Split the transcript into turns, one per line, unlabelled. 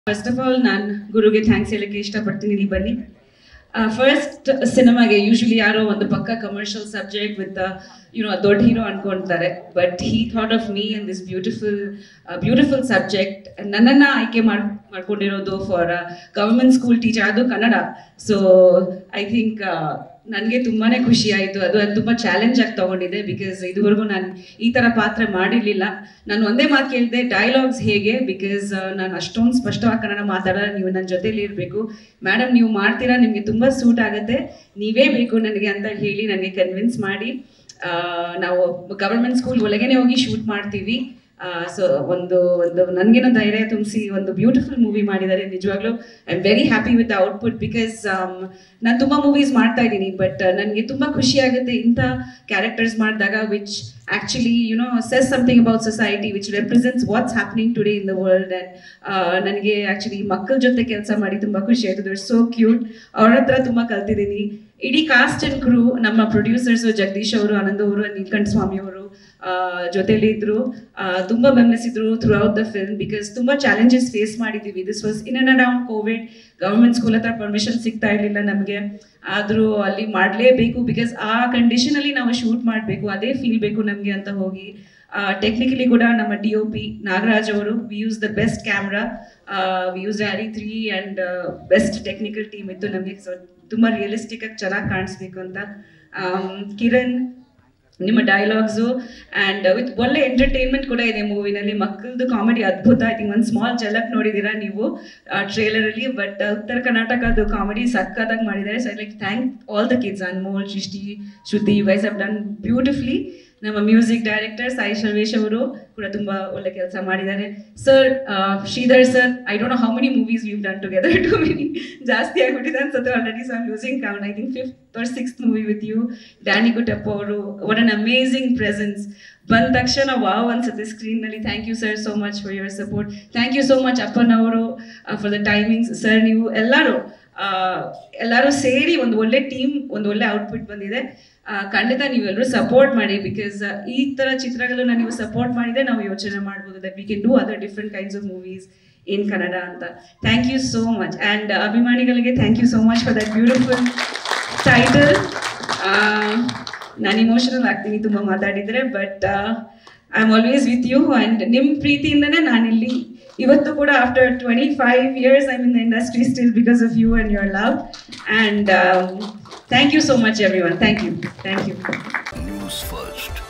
first of all ನಾನು ಗುರುಗೆ thanks ಹೇಳಕ್ಕೆ ಇಷ್ಟಪಡ್ತೀನಿ ಇಲ್ಲಿ ಬನ್ನಿ ಫಸ್ಟ್ ಸಿನಿಮಾಗೆ ಯೂಶಲಿ ಯಾರೋ ಒಂದು ಪಕ್ಕ ಕಮರ್ಷಿಯಲ್ ಸಬ್ಜೆಕ್ಟ್ ವಿತ್ ಯುನೋ ದೊಡ್ಡ ಹೀರೋ ಅನ್ಕೊಂತಾರೆ but he thought of me in this beautiful beautiful subject ನನ್ನನ್ನು ಆಯ್ಕೆ ಮಾಡ್ ಮಾಡ್ಕೊಂಡಿರೋದು ಫಾರ್ ಗವರ್ಮೆಂಟ್ ಸ್ಕೂಲ್ ಟೀಚರ್ ಅದು ಕನ್ನಡ ಸೊ ಐ ಥಿಂಕ್ ನನಗೆ ತುಂಬಾ ಖುಷಿ ಆಯಿತು ಅದು ಅದು ತುಂಬ ಚಾಲೆಂಜ್ ಆಗಿ ತೊಗೊಂಡಿದ್ದೆ ಬಿಕಾಸ್ ಇದುವರೆಗೂ ನಾನು ಈ ಥರ ಪಾತ್ರ ಮಾಡಿರಲಿಲ್ಲ ನಾನು ಒಂದೇ ಮಾತು ಕೇಳಿದೆ ಡೈಲಾಗ್ಸ್ ಹೇಗೆ ಬಿಕಾಸ್ ನಾನು ಅಷ್ಟೊಂದು ಸ್ಪಷ್ಟವಾಗಿ ಕನ್ನಡ ಮಾತಾಡೋ ನೀವು ನನ್ನ ಜೊತೆಲಿ ಇರಬೇಕು ಮೇಡಮ್ ನೀವು ಮಾಡ್ತೀರಾ ನಿಮಗೆ ತುಂಬ ಸೂಟ್ ಆಗುತ್ತೆ ನೀವೇ ಬೇಕು ನನಗೆ ಅಂತ ಹೇಳಿ ನನಗೆ ಕನ್ವಿನ್ಸ್ ಮಾಡಿ ಆ, ನಾವು ಗವರ್ಮೆಂಟ್ ಸ್ಕೂಲ್ ಒಳಗೇನೆ ಹೋಗಿ ಶೂಟ್ ಮಾಡ್ತೀವಿ ಸೊ ಒಂದು ಒಂದು ನನಗೇನೋ ಧೈರ್ಯ ತುಂಬಿಸಿ ಒಂದು ಬ್ಯೂಟಿಫುಲ್ ಮೂವಿ ಮಾಡಿದ್ದಾರೆ ನಿಜವಾಗ್ಲೂ I am very happy with output because ನಾನು ತುಂಬ ಮೂವೀಸ್ ಮಾಡ್ತಾ ಇದ್ದೀನಿ ಬಟ್ ನನಗೆ ತುಂಬ ಖುಷಿ ಆಗುತ್ತೆ ಇಂಥ ಕ್ಯಾರೆಕ್ಟರ್ಸ್ ಮಾಡಿದಾಗ which actually you know says something about society which represents what's happening today in the world and ನನಗೆ ಆ್ಯಕ್ಚುಲಿ ಮಕ್ಕಳ ಜೊತೆ ಕೆಲಸ ಮಾಡಿ ತುಂಬ ಖುಷಿ ಆಯಿತು ದಟ್ ಸೋ ಕ್ಯೂಟ್ ಅವ್ರ ಹತ್ರ ತುಂಬ ಕಲ್ತಿದ್ದೀನಿ ಇಡೀ ಕಾಸ್ಟ್ ಆ್ಯಂಡ್ ಕ್ರೂ ನಮ್ಮ ಪ್ರೊಡ್ಯೂಸರ್ಸು ಜಗದೀಶ್ ಅವರು ಆನಂದ್ ಅವರು ನೀಲಕಂಠ ಸ್ವಾಮಿ ಅವರು ಜೊತೆಲಿ ಇದ್ರು ಆ, ತುಂಬಾ ಬೆಂಬಲಿಸಿದ್ರು throughout the film because ತುಂಬಾ ಚಾಲೆಂಜಸ್ ಫೇಸ್ ಮಾಡಿದ್ದೀವಿ this was in and around Covid government school ಹತ್ರ ಪರ್ಮಿಷನ್ ಸಿಗ್ತಾ ಇರಲಿಲ್ಲ ನಮಗೆ ಆದರೂ ಅಲ್ಲಿ ಮಾಡಲೇಬೇಕು ಬಿಕಾಸ್ ಆ ಕಂಡೀಷನ್ ಅಲ್ಲಿ ನಾವು ಶೂಟ್ ಮಾಡಬೇಕು ಅದೇ ಫೀಲ್ ಬೇಕು ನಮಗೆ ಅಂತ ಹೋಗಿ ಟೆಕ್ನಿಕಲಿ ಕೂಡ ನಮ್ಮ ಡಿ ಒ ಪಿ ನಾಗರಾಜ್ ಅವರು we use the best camera we use Arri three and best technical team ಇತ್ತು ನಮಗೆ ಸೊ ತುಂಬ ರಿಯಲಿಸ್ಟಿಕ್ ಆಗಿ ಚೆನ್ನಾಗಿ ಕಾಣಿಸ್ಬೇಕು ಅಂತ ಆಮ್, ಕಿರಣ್ ನಿಮ್ಮ ಡೈಲಾಗ್ಸು ಆ್ಯಂಡ್ ವಿತ್ ಒಳ್ಳೆ ಎಂಟರ್ಟೈನ್ಮೆಂಟ್ ಕೂಡ ಇದೆ ಮೂವಿನಲ್ಲಿ ಮಕ್ಕಳದು ಕಾಮಿಡಿ ಅದ್ಭುತ ಐ ಥಿಂಕ್ ಒಂದು ಸ್ಮಾಲ್ ಜಲಕ್ ನೋಡಿದ್ದೀರಾ ನೀವು ಟ್ರೇಲರಲ್ಲಿ ಬಟ್ ಉತ್ತರ ಕರ್ನಾಟಕದ ಕಾಮಿಡಿ ಸಕ್ಕತ್ತಾಗಿ ಮಾಡಿದ್ದಾರೆ so I like thank all the kids Anmol Srishti Shruti you guys have done beautifully ನಮ್ಮ ಮ್ಯೂಸಿಕ್ ಡೈರೆಕ್ಟರ್ ಸಾಯಿ ಶರ್ವೇಶ್ ಅವರು ಕೂಡ ತುಂಬ ಒಳ್ಳೆ ಕೆಲಸ ಮಾಡಿದ್ದಾರೆ sir Shridhar sir I don't know how many movies we've done together too many ಜಾಸ್ತಿ ಆಗಿಬಿಟ್ಟಿದೆ ಅನ್ಸುತ್ತೆ already so I'm losing count I think fifth or sixth movie with you Danny Kuttappa ಅವರು ವಾಟ್ ಅನ್ ಅಮೇಝಿಂಗ್ ಪ್ರೆಸೆನ್ಸ್ ಬಂದ ತಕ್ಷಣ ವಾವ್ ಅನ್ಸುತ್ತೆ ಸ್ಕ್ರೀನ್ನಲ್ಲಿ thank you sir so much for your support thank you so much ಅಪ್ಪನವರು for the timings sir ನೀವು ಎಲ್ಲರೂ ಆ, ಎಲ್ಲರೂ ಸೇರಿ ಒಂದು ಒಳ್ಳೆ ಟೀಮ್ ಒಂದು ಒಳ್ಳೆ ಔಟ್ಪುಟ್ ಬಂದಿದೆ ಆ, ಖಂಡಿತ ನೀವೆಲ್ಲರೂ ಸಪೋರ್ಟ್ ಮಾಡಿ ಬಿಕಾಸ್ ಈ ಥರ ಚಿತ್ರಗಳನ್ನ ನೀವು ಸಪೋರ್ಟ್ ಮಾಡಿದ್ರೆ ನಾವು ಯೋಚನೆ ಮಾಡ್ಬೋದು that we can do other different kinds of movies in Kannada ಅಂತ thank you so much and ಅಭಿಮಾನಿಗಳಿಗೆ thank you so much for that beautiful title ನಾನು ಇಮೋಷನಲ್ ಆಗ್ತೀನಿ ತುಂಬ ಮಾತಾಡಿದರೆ but I am always with you and ನಿಮ್ಮ ಪ್ರೀತಿಯಿಂದನೇ ನಾನಿಲ್ಲಿ ಇವತ್ತು ಕೂಡ after twenty five years I mean the industry still because of you and your love and thank you so much everyone thank you thank you
news first